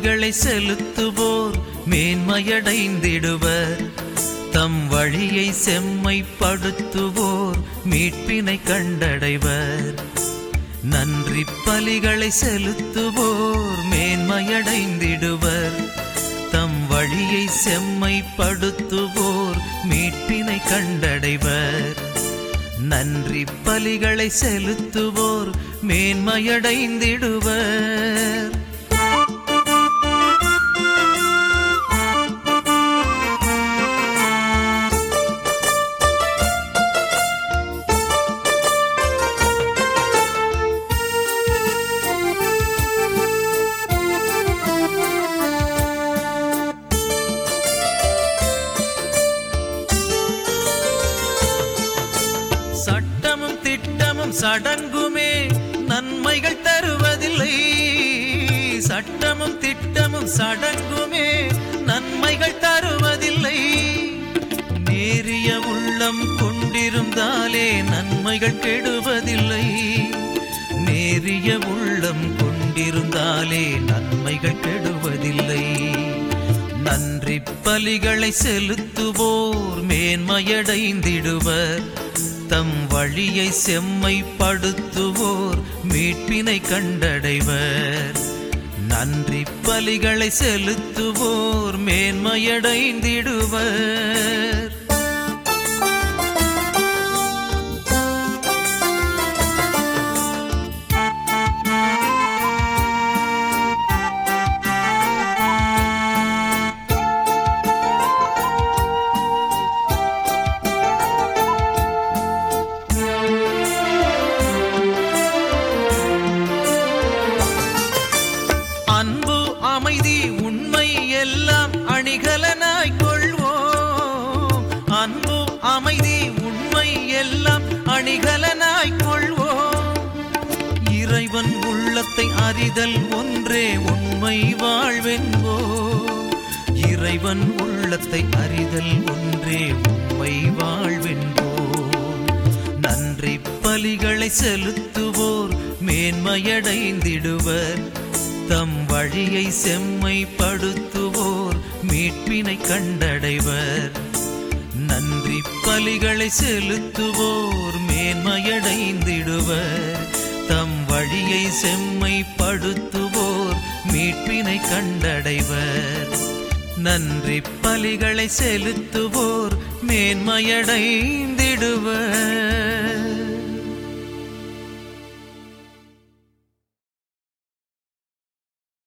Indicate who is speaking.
Speaker 1: பலிகளை செலுத்துவோர் மேன்மையடைந்திடுவர் தம் வழியை செம்மைப்படுத்துவோர் மீட்பினை கண்டடைவர் நன்றி பலிகளை செலுத்துவோர் மேன்மையடைந்திடுவர் தம் வழியை செம்மைப்படுத்துவோர் மீட்பினை கண்டடைவர் நன்றி பலிகளை செலுத்துவோர் மேன்மையடைந்திடுவர் சட்டமும் திட்டமும் சடங்குமே நன்மைகள் தருவதில்லை சட்டமும் திட்டமும் சடங்குமே நன்மைகள் தருவதில்லை நேரிய உள்ளம் கொண்டிருந்தாலே நன்மைகள் கெடுவதில்லை நேரிய உள்ளம் கொண்டிருந்தாலே நன்மைகள் கெடுவதில்லை நன்றி பலிகளை செலுத்துவோர் மேன்மையடைந்திடுவர் தம் வழியை செம்மைப்படுத்துவோர் மீட்பினை கண்டடைவர் நன்றி பலிகளை செலுத்துவோர் மேன்மையடைந்திடுவர் அன்பு அமைதி உண்மை எல்லாம் அணிகலனாய் கொள்வோம் அன்பு அமைதி உண்மை எல்லாம் அணிகலனாய் கொள்வோம் இறைவன் உள்ளத்தை அறிதல் ஒன்றே உண்மை வாழ்வென்போம் இறைவன் உள்ளத்தை அறிதல் ஒன்றே உண்மை வாழ்வென்போம் நன்றி பலிகளை செலுத்துவோர் மேன்மையடைந்திடுவர் தம் வழியை செம்மைப்படுத்துவோர் மீட்பினை கண்டடைவர் நன்றி பலிகளை செலுத்துவோர் மேன்மையடைந்திடுவர் தம் வழியை செம்மைப்படுத்துவோர் மீட்பினை கண்டடைவர் நன்றி பலிகளை செலுத்துவோர் மேன்மையடைந்திடுவர்